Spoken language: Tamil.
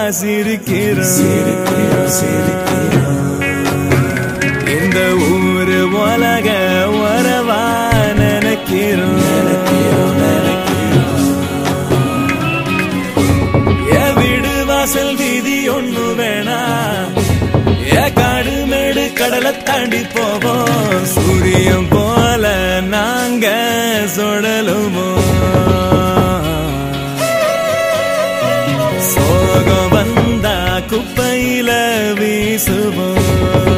சிரிக்கிறோம் இந்த ஊரு உலக உறவா நினைக்கிறோம் ஏ வீடு வாசல் வீதி ஒண்ணு வேணா ஏ காடு மேடு கடலை தாண்டி போவோம் சூரியன் போல நாங்க சுடலுவோம் சோகம் வந்தா குப்பையில வீசுவோம்